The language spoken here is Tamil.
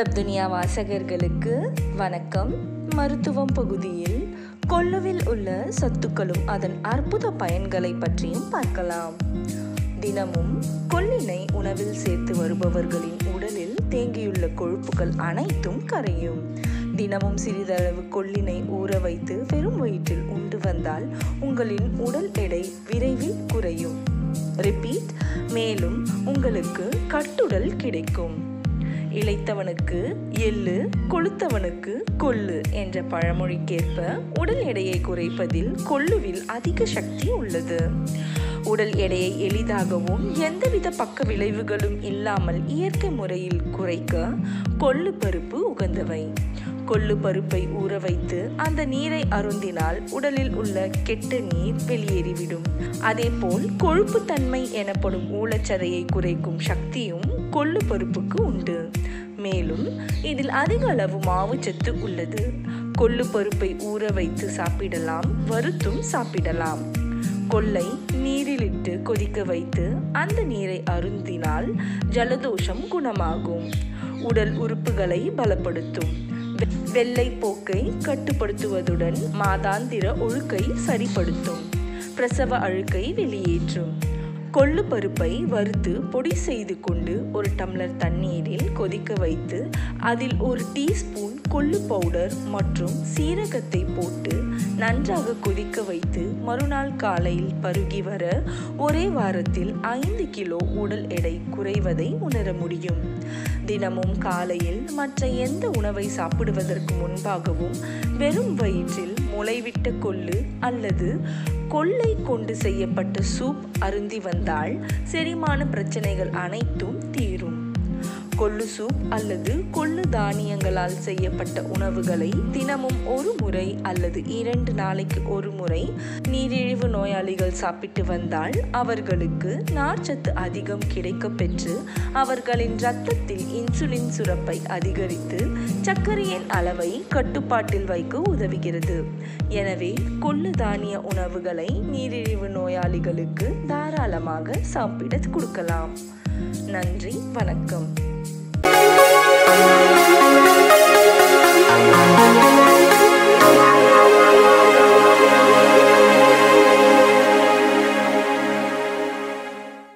வெப்துனியா வாசகர்களுக்கு வணக்கம் மருத்துவம் பகுதியில் கொள்ளுவில் உள்ள சத்துக்களும் அதன் அற்புத பயன்களை பற்றியும் பார்க்கலாம் தினமும் கொள்ளினை உணவில் சேர்த்து வருபவர்களின் உடலில் தேங்கியுள்ள கொழுப்புகள் அனைத்தும் கரையும் தினமும் சிறிதளவு கொள்ளினை ஊற வைத்து வெறும் வயிற்றில் உண்டு வந்தால் உங்களின் உடல் எடை விரைவில் குறையும் ரிப்பீட் மேலும் உங்களுக்கு கட்டுடல் கிடைக்கும் இளைத்தவனுக்கு எள்ளு கொளுத்தவனுக்கு கொள்ளு என்ற பழமொழிக்கேற்ப உடல் எடையை குறைப்பதில் கொள்ளுவில் அதிக சக்தி உள்ளது உடல் எடையை எளிதாகவும் எந்தவித பக்க விளைவுகளும் இல்லாமல் இயற்கை முறையில் குறைக்க கொள்ளு பருப்பு உகந்தவை கொள்ளு பருப்பை ஊற வைத்து அந்த நீரை அருந்தினால் உடலில் உள்ள கெட்ட நீர் வெளியேறிவிடும் அதேபோல் கொழுப்புத்தன்மை எனப்படும் ஊழச்சதையை குறைக்கும் சக்தியும் கொள்ளு பருப்புக்கு உண்டு மேலும் இதில் அதிக அளவு மாவுச்சத்து உள்ளது கொள்ளு பருப்பை ஊற வைத்து சாப்பிடலாம் வறுத்தும் சாப்பிடலாம் கொள்ளை நீரிலிட்டு கொதிக்க வைத்து அந்த நீரை அருந்தினால் ஜலதோஷம் குணமாகும் உடல் உறுப்புகளை பலப்படுத்தும் வெள்ளை போக்கை கட்டுப்படுத்துவதுடன் மாதாந்திர ஒழுக்கை சரிப்படுத்தும் பிரசவ அழுக்கை வெளியேற்றும் கொள்ளு பருப்பை வறுத்து பொடி செய்து கொண்டு ஒரு டம்ளர் தண்ணீரில் கொதிக்க வைத்து அதில் ஒரு டீஸ்பூன் கொள்ளு பவுடர் மற்றும் சீரகத்தை போட்டு நன்றாக கொதிக்க வைத்து மறுநாள் காலையில் பருகி வர ஒரே வாரத்தில் ஐந்து கிலோ உடல் எடை குறைவதை உணர முடியும் தினமும் காலையில் மற்ற எந்த உணவை சாப்பிடுவதற்கு முன்பாகவும் வெறும் வயிற்றில் முளைவிட்ட கொள்ளு அல்லது கொள்ளை கொண்டு செய்யப்பட்ட சூப் அருந்தி வந்தால் செரிமான பிரச்சனைகள் அனைத்தும் தீரும் கொள்ளு சூப் அல்லது கொள்ளு தானியங்களால் செய்யப்பட்ட உணவுகளை தினமும் ஒரு முறை அல்லது இரண்டு நாளைக்கு ஒரு முறை நீரிழிவு நோயாளிகள் சாப்பிட்டு வந்தால் அவர்களுக்கு நார்ச்சத்து அதிகம் கிடைக்க பெற்று அவர்களின் இரத்தத்தில் இன்சுலின் சுரப்பை அதிகரித்து சர்க்கரையின் அளவை கட்டுப்பாட்டில் வைக்க உதவுகிறது எனவே கொள்ளு தானிய உணவுகளை நீரிழிவு நோயாளிகளுக்கு தாராளமாக சாப்பிட கொடுக்கலாம் நன்றி வணக்கம்